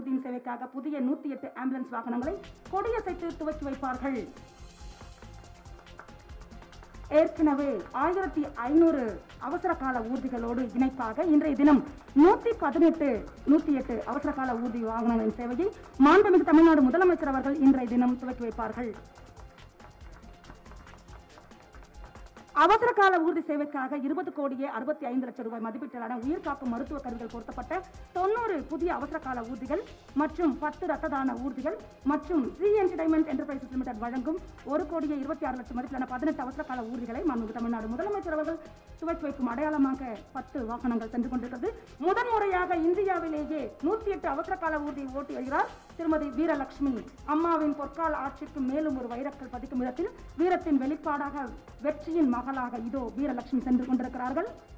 ஊர்தியின் சேவைக்காக புதிய நூத்தி எட்டு ஆம்புலன்ஸ் வாகனங்களை கொடியசைத்து துவக்கி வைப்பார்கள் ஏற்கனவே ஆயிரத்தி ஐநூறு அவசர கால ஊர்திகளோடு இணைப்பாக இன்றைய தினம் நூத்தி பதினெட்டு நூத்தி எட்டு அவசர கால ஊர்தி வாகனங்களின் சேவையை மாண்புமிகு தமிழ்நாடு முதலமைச்சர் அவர்கள் இன்றைய தினம் துவக்கி வைப்பார்கள் அவசர கால ஊர்தி சேவைக்காக இருபது கோடியே அறுபத்தி ஐந்து லட்சம் ரூபாய் மதிப்பீட்டிலான உயிர் காக்கும் மருத்துவ கருவிகள் பொருத்தப்பட்ட தொண்ணூறு புதிய அவசர கால ஊர்திகள் மற்றும் பத்து ரத்த தான ஊர்திகள் மற்றும் சி என்டர்டைன்மெண்ட் என்டர்பிரைசஸ் லிமிடெட் வழங்கும் ஒரு கோடியே இருபத்தி ஆறு லட்சம் மதிப்பிலான பதினெட்டு அவசர கால ஊர்திகளை மாண்புமிகு தமிழ்நாடு முதலமைச்சர் அவர்கள் துவக்கி வைக்கும் அடையாளமாக பத்து வாகனங்கள் சென்று கொண்டிருக்கிறது முதன்முறையாக இந்தியாவிலேயே நூத்தி எட்டு அவசர கால ஊர்தியை ஓட்டி வருகிறார் திருமதி வீரலட்சுமி அம்மாவின் பொற்கால ஆட்சிக்கு மேலும் ஒரு வைரக்கல் பதிக்கும் இடத்தில் வீரத்தின் வெளிப்பாடாக வெற்றியின் மகளாக இதோ வீரலட்சுமி சென்று கொண்டிருக்கிறார்கள்